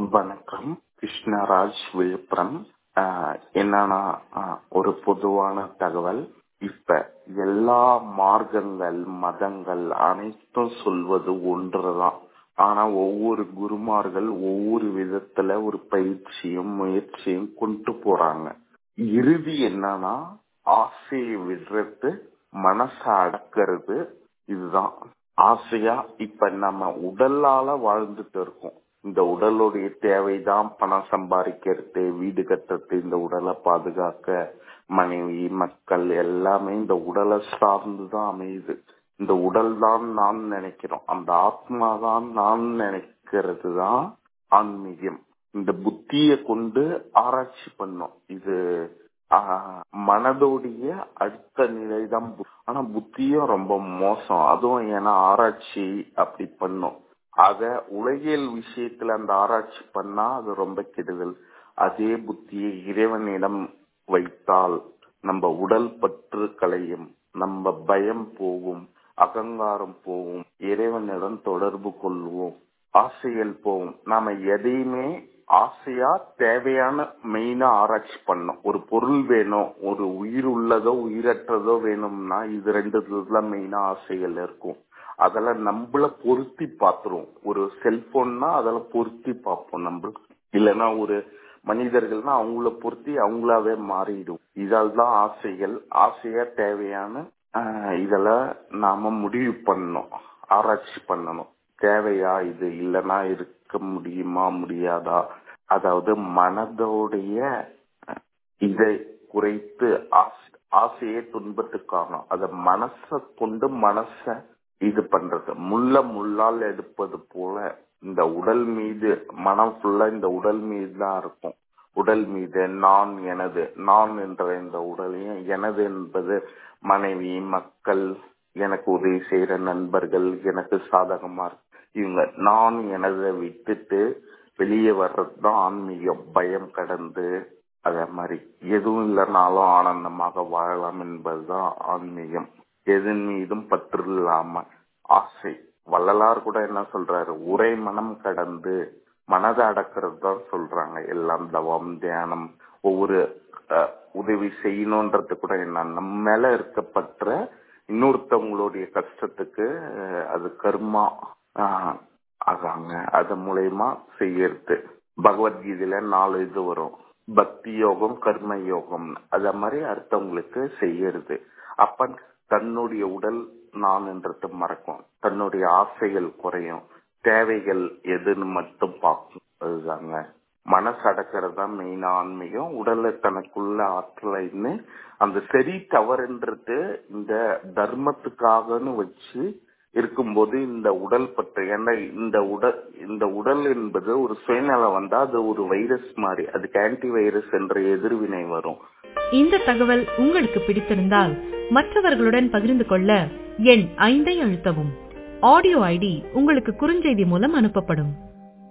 வணக்கம் கிருஷ்ணராஜ் விழுப்புரம் ஆஹ் என்னன்னா ஆஹ் ஒரு பொதுவான தகவல் இப்ப எல்லா மார்க்கங்கள் மதங்கள் அனைத்தும் சொல்வது ஒன்றுதான் ஆனா ஒவ்வொரு குருமார்கள் ஒவ்வொரு விதத்துல ஒரு பயிற்சியும் முயற்சியும் கொண்டு போறாங்க இறுதி என்னன்னா ஆசையை விடுறது மனச அடக்கிறது இதுதான் ஆசையா இப்ப நம்ம உடலால வாழ்ந்துட்டு இருக்கோம் இந்த உடலுடைய தேவைதான் பணம் சம்பாதிக்கிறது வீடு கட்டுறது இந்த உடலை பாதுகாக்க மனைவி மக்கள் எல்லாமே இந்த உடலை சார்ந்துதான் அமையுது இந்த உடல் தான் நான் நினைக்கிறோம் அந்த ஆத்மா தான் நான் நினைக்கிறது தான் ஆன்மீகம் இந்த புத்திய கொண்டு ஆராய்ச்சி பண்ணோம் இது மனதோடைய அடுத்த நிலை தான் ஆனா புத்தியும் ரொம்ப மோசம் அதுவும் ஏன்னா ஆராய்ச்சி அப்படி பண்ணும் ஆக உலகியல் விஷயத்துல அந்த ஆராய்ச்சி பண்ணா அது ரொம்ப கெடுதல் அதே புத்தியை இறைவனிடம் வைத்தால் நம்ம உடல் பற்று களையும் நம்ம பயம் போகும் அகங்காரம் போகும் இறைவனிடம் தொடர்பு கொள்வோம் ஆசைகள் போகும் நாம எதையுமே ஆசையா தேவையான மெயினா ஆராய்ச்சி பண்ணோம் ஒரு பொருள் வேணும் ஒரு உயிர் உள்ளதோ உயிரற்றதோ வேணும்னா இது ரெண்டு இதுதான் மெயினா ஆசைகள் இருக்கும் அதெல்லாம் நம்மள பொருத்தி பார்த்துருவோம் ஒரு செல்போன்னா அதெல்லாம் பொருத்தி பார்ப்போம் நம்ம இல்லைன்னா ஒரு மனிதர்கள்னா அவங்கள பொருத்தி அவங்களாவே மாறிடும் இதால் தான் ஆசைகள் ஆசையா தேவையான இதெல்லாம் நாம முடிவு பண்ணணும் ஆராய்ச்சி பண்ணணும் தேவையா இது இல்லைன்னா இருக்க முடியுமா முடியாதா அதாவது மனதோடைய இதை குறைத்து ஆசையே துன்பத்துக்கான அத மனச கொண்டு மனச இது பண்றது முள்ள முள்ளால் எடுப்பது போல இந்த உடல் மீது மனம் ஃபுல்லா இந்த உடல் மீது தான் இருக்கும் உடல் மீது நான் எனது நான் என்ற இந்த உடலையும் எனது என்பது மனைவி மக்கள் எனக்கு உதவி செய்யற நண்பர்கள் எனக்கு சாதகமா இவங்க நான் எனதை விட்டுட்டு வெளியே வர்றதுதான் ஆன்மீகம் பயம் கடந்து அதே மாதிரி எதுவும் இல்லைனாலும் ஆனந்தமாக வாழலாம் என்பதுதான் ஆன்மீகம் எதன் மீதும் பற்று இல்லாம ஆசை வள்ளலார் கூட என்ன சொல்றாரு உரை மனம் கடந்து மனதை அடக்கிறது தான் சொல்றாங்க எல்லாம் தவம் தியானம் ஒவ்வொரு உதவி செய்யணும்ன்றது கூட என்ன நம்ம மேல இருக்கப்பட்ட இன்னொருத்தவங்களுடைய கஷ்டத்துக்கு அது கர்மா ஆகாங்க அது மூலயமா செய்யறது பகவத்கீதையில நாலு இது வரும் பக்தி யோகம் கர்ம யோகம் அத மாதிரி அடுத்தவங்களுக்கு செய்யறது அப்ப தன்னுடைய உடல் நான் என்றது மறக்கும் தன்னுடைய ஆசைகள் குறையும் தேவைகள் எதுன்னு மட்டும் பார்க்கும் அதுதாங்க மனசு அடக்கிறது தான் மெயின் ஆன்மீகம் உடல்ல தனக்குள்ள ஆற்றலைன்னு அந்த சரி தவறுன்றது இந்த தர்மத்துக்காகன்னு வச்சு இருக்கும்போது இந்த உடல் பற்று ஏன்னா இந்த உடல் இந்த உடல் என்பது ஒரு சுயநலம் வந்தா அது ஒரு வைரஸ் மாதிரி அதுக்கு ஆன்டி வைரஸ் என்ற எதிர்வினை வரும் இந்த தகவல் உங்களுக்கு பிடித்திருந்தால் மற்றவர்களுடன் பகிர்ந்து கொள்ள எண் ஐந்தை அழுத்தவும் ஆடியோ ஐடி உங்களுக்கு குறுஞ்செய்தி மூலம் அனுப்பப்படும்